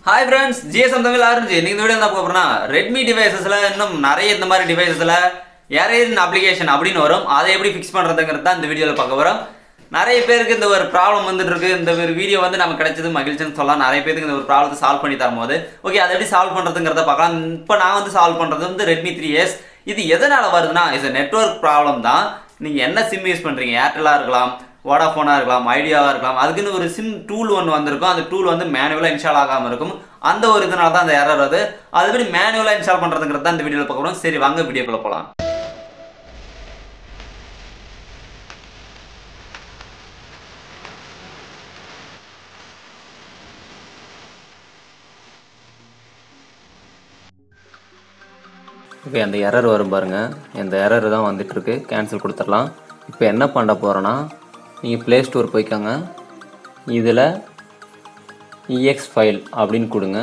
hi friends GSM Tamil ஆரஞ்சு இன்னைக்கு இந்த வீடியோ என்ன பார்க்க போறோம்னா ரெட்மி டிவைசஸ்ல இன்னும் நிறைய இந்த மாதிரி டிவைசஸ்ல எரேன் அப்ளிகேஷன் அப்படின்னு வரும் அதை எப்படி ஃபிக்ஸ் பண்றதுங்கிறது தான் இந்த வீடியோவில் பார்க்க போறோம் நிறைய பேருக்கு இந்த ஒரு ப்ராப்ளம் வந்துட்டு இருக்கு இந்த ஒரு வீடியோ வந்து நமக்கு கிடைச்சது மகிழ்ச்சின்னு சொல்லலாம் நிறைய பேருக்கு இந்த ஒரு ப்ராப்ளத்தை சால்வ் பண்ணி தரும்போது ஓகே அதை எப்படி சால்வ் பண்றதுங்கிறத பார்க்கலாம் இப்போ நான் வந்து சால்வ் பண்றது வந்து ரெட்மி த்ரீ எஸ் இது எதனால வருதுன்னா இது நெட்வொர்க் ப்ராப்ளம் தான் நீங்க என்ன சிம் யூஸ் பண்றீங்க ஏர்டெல்லா இருக்கலாம் வோடாஃபோனாக இருக்கலாம் ஐடியாவாக இருக்கலாம் அதுக்குன்னு ஒரு சிம் டூல் ஒன்று வந்திருக்கும் அந்த டூல் வந்து மேனுவலாக இன்ஸ்டால் ஆகாமல் இருக்கும் அந்த ஒரு இதனால தான் அந்த எரர் வருது அதுபடி மேனுவலாக இன்ஸ்டால் பண்ணுறதுங்கிறது தான் இந்த வீடியோவில் பார்க்கணும் சரி வாங்க வீடியோக்குள்ள போகலாம் ஓகே அந்த எரர் வரும் பாருங்க இந்த எரர் தான் வந்துட்டு இருக்கு கேன்சல் கொடுத்துடலாம் இப்போ என்ன பண்ண போகிறோன்னா நீங்கள் ப்ளே ஸ்டோர் போய்க்கோங்க இதில் இஎக்ஸ் ஃபைல் அப்படின்னு கொடுங்க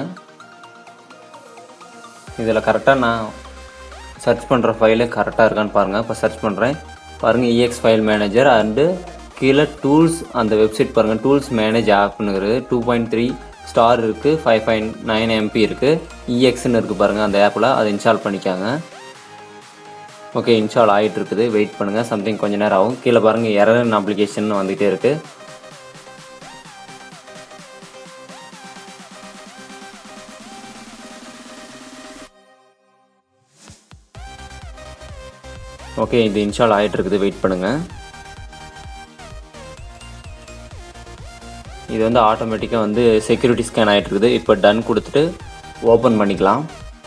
இதில் கரெக்டாக நான் சர்ச் பண்ணுற ஃபைலு கரெக்டாக இருக்கான்னு பாருங்கள் இப்போ சர்ச் பண்ணுறேன் பாருங்கள் இஎக்ஸ் ஃபைல் மேனேஜர் அண்டு கீழே டூல்ஸ் அந்த வெப்சைட் பாருங்கள் டூல்ஸ் மேனேஜ் ஆப்னுங்கிறது டூ பாயிண்ட் த்ரீ ஸ்டார் இருக்குது ஃபைவ் ஃபைவ் நைன் எம்பி இருக்குது இஎக்ஸ்னு இருக்குது பாருங்கள் அந்த ஆப்பில் அதை இன்ஸ்டால் பண்ணிக்காங்க ஓகே இன்ஸ்டால் ஆகிட்டு இருக்குது வெயிட் பண்ணுங்கள் சம்திங் கொஞ்ச நேரம் ஆகும் கீழே பாருங்கள் எரன் அப்ளிகேஷன் வந்துகிட்டே இருக்குது ஓகே இது இன்ஸ்டால் ஆகிட்டு இருக்குது வெயிட் பண்ணுங்கள் இது வந்து ஆட்டோமேட்டிக்காக வந்து செக்யூரிட்டி ஸ்கேன் ஆகிட்டு இருக்குது இப்போ டன் கொடுத்துட்டு ஓப்பன் பண்ணிக்கலாம்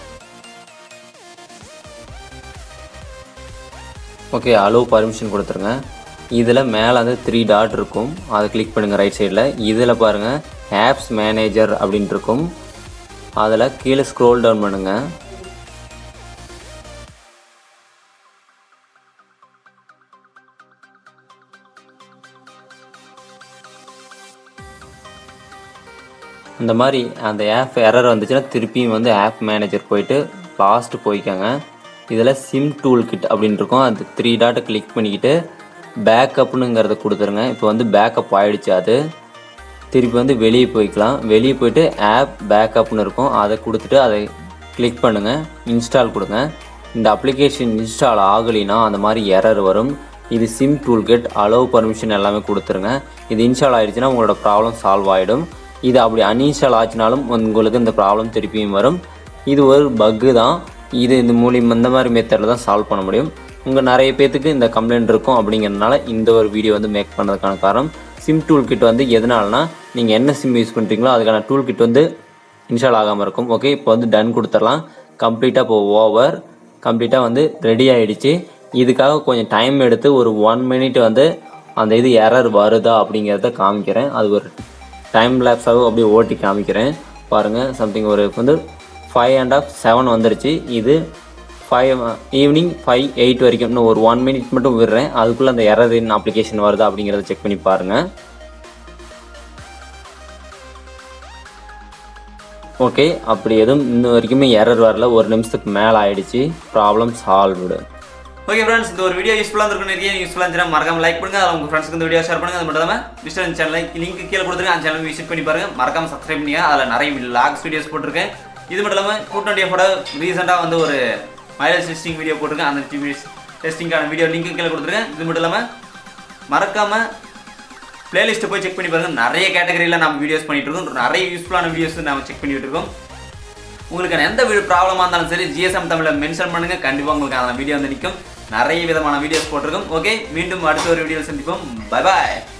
ஓகே அலோவ் பர்மிஷன் கொடுத்துருங்க இதில் மேலே வந்து த்ரீ டாட் இருக்கும் அதை கிளிக் பண்ணுங்கள் ரைட் சைடில் இதில் பாருங்கள் ஆப்ஸ் மேனேஜர் அப்படின்ட்டு இருக்கும் அதில் கீழே ஸ்க்ரோல் டவுன் பண்ணுங்கள் அந்த மாதிரி அந்த ஆப் எரர் வந்துச்சுன்னா திருப்பியும் வந்து ஆப் மேனேஜர் போயிட்டு லாஸ்ட் போய்க்கோங்க இதில் சிம் டூல் கிட் அப்படின்னு இருக்கும் அந்த த்ரீ டாட்டை கிளிக் பண்ணிக்கிட்டு பேக்கப்னுங்கிறத கொடுத்துருங்க இப்போ வந்து பேக்கப் ஆகிடுச்சு அது திருப்பி வந்து வெளியே போய்க்கலாம் வெளியே போயிட்டு ஆப் பேக்கப்னு இருக்கும் அதை கொடுத்துட்டு அதை கிளிக் பண்ணுங்கள் இன்ஸ்டால் கொடுங்க இந்த அப்ளிகேஷன் இன்ஸ்டால் ஆகலைன்னா அந்த மாதிரி எரர் வரும் இது SIM toolkit allow permission எல்லாமே கொடுத்துருங்க இது இன்ஸ்டால் ஆகிடுச்சுன்னா உங்களோட ப்ராப்ளம் சால்வ் ஆகிடும் இது அப்படி அன்இன்ஸ்டால் ஆச்சுனாலும் உங்களுக்கு இந்த ப்ராப்ளம் திருப்பியும் வரும் இது ஒரு பக்கு தான் இது இந்த மூலியம் இந்த மாதிரி மெத்தடில் தான் சால்வ் பண்ண முடியும் உங்கள் நிறைய பேத்துக்கு இந்த கம்ப்ளைண்ட் இருக்கும் அப்படிங்கிறதுனால இந்த ஒரு வீடியோ வந்து மேக் பண்ணதுக்கான காரணம் சிம் டூல் கிட் வந்து எதனாலனா நீங்கள் என்ன சிம் யூஸ் பண்ணுறீங்களோ அதுக்கான டூல் கிட் வந்து இன்ஸ்டால் ஆகாமல் இருக்கும் ஓகே இப்போ வந்து டன் கொடுத்துடலாம் கம்ப்ளீட்டாக இப்போ ஓவர் கம்ப்ளீட்டாக வந்து ரெடி ஆகிடுச்சு இதுக்காக கொஞ்சம் டைம் எடுத்து ஒரு ஒன் மினிட் வந்து அந்த இது எரர் வருதா அப்படிங்கிறத காமிக்கிறேன் அது ஒரு டைம் லேப்ஸாகவும் அப்படியே ஓட்டி காமிக்கிறேன் பாருங்கள் சம்திங் ஒரு வந்து ஃபைவ் அண்ட் ஆஃப் செவன் வந்துருச்சு இது ஃபைவ் ஈவினிங் ஃபைவ் எயிட் வரைக்கும் இன்னும் ஒரு ஒன் மினிட் மட்டும் விடுறேன் அதுக்குள்ளே அந்த எரர் இன் அப்ளிகேஷன் வருதா அப்படிங்கிறத செக் பண்ணி பாருங்கள் ஓகே அப்படி எதுவும் இன்ன வரைக்குமே எரர் வரல ஒரு நிமிஷத்துக்கு மேலே ஆயிடுச்சு ப்ராப்ளம் சால்வ்டு ஓகே ஃப்ரெண்ட்ஸ் இந்த ஒரு வீடியோ யூஸ்ஃபுல்லாக இருக்கும் நிறைய யூஸ்ஃபுல்லாக இருந்துச்சுன்னா மறக்காம லைக் பண்ணுங்க அதில் உங்கள் ஃப்ரெண்ட்ஸ்க்கு இந்த வீடியோ ஷேர் பண்ணுங்க அது மட்டும் இல்லாமல் டிஸ்டன்ஸ் சேனல் லிங்க் கீழே கொடுத்துருங்க அந்த சேனல் விசிட் பண்ணி பாருங்க மறக்காம சப்ஸ்கிரைப் பண்ணுங்க அதில் நிறைய லாக்ஸ் வீடியோஸ் போட்டிருக்கேன் இது மட்டும் இல்லாமல் டூ டுவெண்ட்டி ஃபோட ரீசெண்டாக வந்து ஒரு மைலேஜ் டெஸ்டிங் வீடியோ போட்டிருக்கேன் அந்த டிவிஸ் டெஸ்டிங்கான வீடியோ லிங்க் கீழே கொடுத்துருக்கேன் இது மட்டும் இல்லாமல் மறக்காம பிளேலிஸ்ட்டை போய் செக் பண்ணி பாருங்க நிறைய கேட்டகரியில் நம்ம வீடியோஸ் பண்ணிட்டு இருக்கோம் நிறைய யூஸ்ஃபுல்லான வீடியோஸ் நம்ம செக் பண்ணிட்டு இருக்கோம் உங்களுக்கு எந்த வீடு ப்ராப்ளமாக இருந்தாலும் சரி ஜிஎஸ்எம் தமிழில் மென்ஷன் பண்ணுங்க கண்டிப்பாக உங்களுக்கு அந்த வீடியோ வந்து நிற்கும் நிறைய விதமான வீடியோஸ் போட்டிருக்கோம் ஓகே மீண்டும் அடுத்த ஒரு வீடியோ சந்திப்போம் பை பாய்